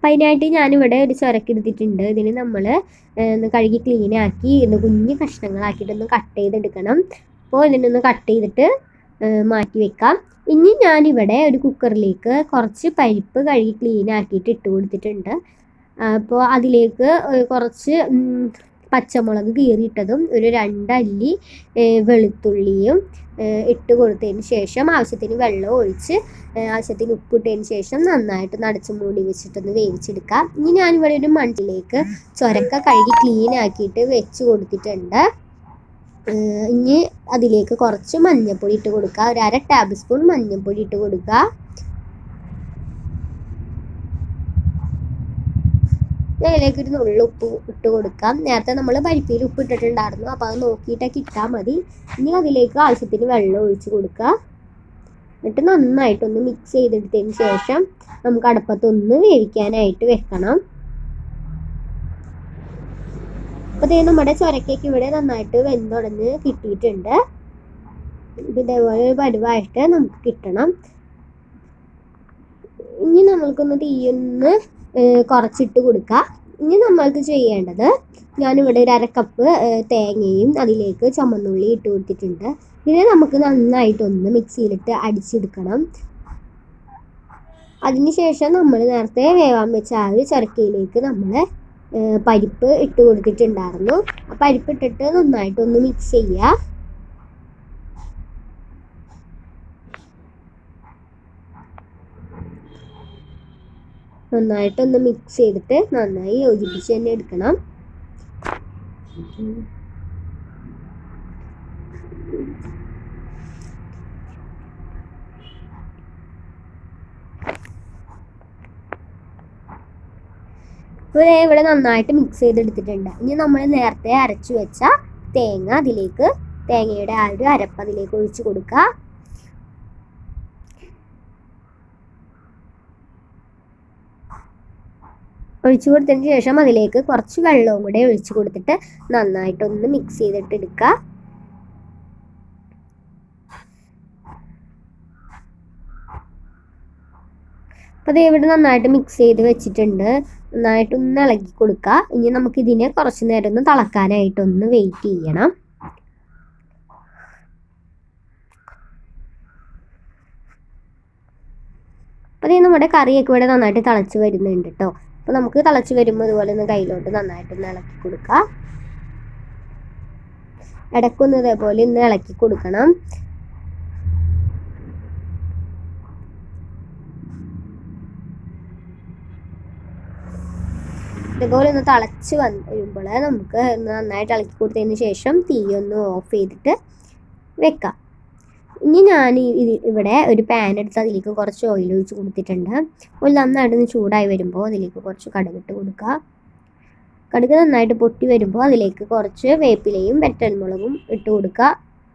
അപ്പം അതിനായിട്ട് ഞാനിവിടെ ഒരു ചുരക്കെടുത്തിട്ടുണ്ട് ഇതിന് നമ്മൾ ഒന്ന് കഴുകി ക്ലീൻ ആക്കി ഒന്ന് കുഞ്ഞ് കഷ്ണങ്ങളാക്കിയിട്ട് ഒന്ന് കട്ട് ചെയ്തെടുക്കണം അപ്പോൾ ഇതിനൊന്ന് കട്ട് ചെയ്തിട്ട് ഏഹ് മാറ്റി വെക്കാം ഇനി ഞാനിവിടെ ഒരു കുക്കറിലേക്ക് കുറച്ച് പരിപ്പ് കഴുകി ക്ലീൻ ആക്കിയിട്ട് ഇട്ട് കൊടുത്തിട്ടുണ്ട് അപ്പോൾ അതിലേക്ക് ഏഹ് കുറച്ച് ഉം, പച്ചമുളക് കീറിയിട്ടതും ഒരു രണ്ടല്ലി ഏഹ് വെളുത്തുള്ളിയും ഏഹ് ഇട്ട് കൊടുത്തതിന് ശേഷം ആവശ്യത്തിന് വെള്ളം ഒഴിച്ച് ഏഹ് ആവശ്യത്തിന് ഉപ്പിട്ടതിന് ശേഷം നന്നായിട്ട് നടച്ച് മൂടി വെച്ചിട്ടൊന്ന് വേവിച്ചെടുക്കാം ഇനി ഞാനിവിടെ ഒരു മൺചിലേക്ക് ചൊരക്ക കഴുകി ക്ലീൻ ആക്കിയിട്ട് വെച്ച് കൊടുത്തിട്ടുണ്ട് ഏഹ് ഇനി അതിലേക്ക് കുറച്ച് മഞ്ഞൾപ്പൊടി ഇട്ട് കൊടുക്കുക ഒരു അര ടേബിൾ സ്പൂൺ മഞ്ഞൾപ്പൊടി ഇട്ട് കൊടുക്കുക അതിലേക്ക് ഒരു നുള്ളി ഉപ്പ് ഇട്ട് കൊടുക്കാം നേരത്തെ നമ്മൾ പരിപ്പിയിൽ ഉപ്പ് ഇട്ടിട്ടുണ്ടായിരുന്നു അപ്പോൾ അത് നോക്കിയിട്ടൊക്കെ ഇട്ടാൽ മതി ഇനി അതിലേക്ക് ആവശ്യത്തിന് വെള്ളം ഒഴിച്ച് കൊടുക്കുക എന്നിട്ട് നന്നായിട്ടൊന്ന് മിക്സ് ചെയ്തെടുത്തതിന് ശേഷം നമുക്ക് അടുപ്പത്തൊന്ന് വേവിക്കാനായിട്ട് വെക്കണം അപ്പോൾ ദേ നമ്മുടെ ചൊരക്കയ്ക്ക് ഇവിടെ നന്നായിട്ട് വെന്തുടഞ്ഞ് കിട്ടിയിട്ടുണ്ട് ഇപ്പം ഇതേപോലെ ഒരു പരുവായിട്ട് നമുക്ക് കിട്ടണം ഇനി നമ്മൾക്കൊന്ന് തീയൊന്ന് ഏഹ് കുറച്ചിട്ട് കൊടുക്കാം ഇനി നമ്മൾക്ക് ചെയ്യേണ്ടത് ഞാനിവിടെ ഒരു അരക്കപ്പ് ഏഹ് തേങ്ങയും അതിലേക്ക് ചുമന്നുള്ളി ഇട്ട് കൊടുത്തിട്ടുണ്ട് ഇതിനെ നമുക്ക് നന്നായിട്ടൊന്ന് മിക്സിയിലിട്ട് അടിച്ചെടുക്കണം അതിനുശേഷം നമ്മൾ നേരത്തെ വേവാൻ വെച്ച ആ ഒരു ചരക്കയിലേക്ക് നമ്മൾ പരിപ്പ് ഇട്ട് കൊടുത്തിട്ടുണ്ടായിരുന്നു ആ പരിപ്പ് ഇട്ടിട്ട് നന്നായിട്ടൊന്ന് മിക്സ് ചെയ്യുക നന്നായിട്ടൊന്ന് മിക്സ് ചെയ്തിട്ട് നന്നായി യോജിപ്പിച്ച് തന്നെ എടുക്കണം ഇപ്പോൾ ദേ ഇവിടെ നന്നായിട്ട് മിക്സ് ചെയ്തെടുത്തിട്ടുണ്ട് ഇനി നമ്മൾ നേരത്തെ അരച്ചു വെച്ച തേങ്ങ അതിലേക്ക് തേങ്ങയുടെ ആ ഒരു അരപ്പ് അതിലേക്ക് ഒഴിച്ച് കൊടുക്കുക ഒഴിച്ചു കൊടുത്തതിന് ശേഷം അതിലേക്ക് കുറച്ച് വെള്ളവും കൂടെ ഒഴിച്ചു കൊടുത്തിട്ട് നന്നായിട്ടൊന്ന് മിക്സ് ചെയ്തിട്ട് എടുക്കുക അപ്പോൾ ദേ ഇവിടെ നന്നായിട്ട് മിക്സ് ചെയ്ത് വെച്ചിട്ടുണ്ട് നന്നായിട്ടൊന്ന് ഇളക്കി കൊടുക്കുക ഇനി നമുക്ക് ഇതിനെ കുറച്ച് നേരം ഒന്ന് തിളക്കാനായിട്ടൊന്ന് വെയിറ്റ് ചെയ്യണം അപ്പോൾ ദേ നമ്മുടെ കറിയൊക്കെ ഇവിടെ നന്നായിട്ട് തിളച്ച് വരുന്നുണ്ട് കേട്ടോ അപ്പോൾ നമുക്ക് തിളച്ച് വരുമ്പോൾ ഇതുപോലെ ഒന്ന് കയ്യിലോട്ട് നന്നായിട്ടൊന്ന് ഇളക്കി കൊടുക്കുക ഇടയ്ക്കൊന്ന് ഇതേപോലെ ഒന്ന് ഇളക്കി കൊടുക്കണം ഇതുപോലെ ഒന്ന് തിളച്ച് വന്ന് വരുമ്പോൾ നമുക്ക് ഒന്ന് നന്നായിട്ട് ഇളക്കി കൊടുത്തതിന് ശേഷം തീ ഒന്ന് ഓഫ് ചെയ്തിട്ട് വെക്കാം ഇനി ഞാൻ ഈ- ഈ- ഇവിടെ ഒരു പാൻ എടുത്ത് അതിലേക്ക് കുറച്ച് ഓയിൽ ഒഴിച്ച് കൊടുത്തിട്ടുണ്ട് ഓയിൽ നന്നായിട്ടൊന്ന് ചൂടായി വരുമ്പോൾ അതിലേക്ക് കുറച്ച് കടുകിട്ട് കൊടുക്കുക കടുക് നന്നായിട്ട് പൊട്ടി വരുമ്പോൾ അതിലേക്ക് കുറച്ച് വേപ്പിലയും വെറ്റൽമുളകും ഇട്ട് കൊടുക്കുക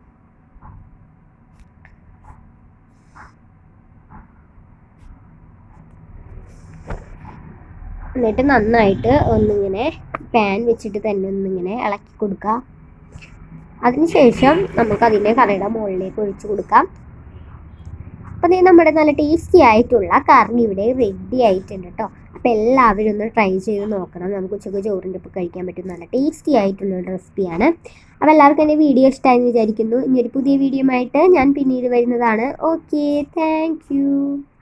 എന്നിട്ട് നന്നായിട്ട് ഒന്നിങ്ങനെ പാൻ വെച്ചിട്ട് തന്നെ ഒന്നിങ്ങനെ ഇളക്കി കൊടുക്കുക അതിനുശേഷം നമുക്ക് അതിനെ കറിയുടെ മുകളിലേക്ക് ഒഴിച്ചു കൊടുക്കാം അപ്പോൾ ദേ നമ്മുടെ നല്ല ടേസ്റ്റി ആയിട്ടുള്ള കറി ഇവിടെ റെഡി ആയിട്ടുണ്ട് കേട്ടോ അപ്പോൾ എല്ലാവരും ഒന്ന് ട്രൈ ചെയ്ത് നോക്കണം നമുക്ക് ഉച്ചക്ക് ചോറിൻ്റെ ഒപ്പം കഴിക്കാൻ പറ്റും നല്ല ടേസ്റ്റി ആയിട്ടുള്ള ഒരു റെസിപ്പിയാണ് അപ്പോൾ എല്ലാവർക്കും എൻ്റെ വീഡിയോ ഇഷ്ടമായെന്ന് വിചാരിക്കുന്നു ഇനി ഒരു പുതിയ വീഡിയോ ആയിട്ട് ഞാൻ പിന്നീട് വരുന്നതാണ് ഓക്കെ താങ്ക്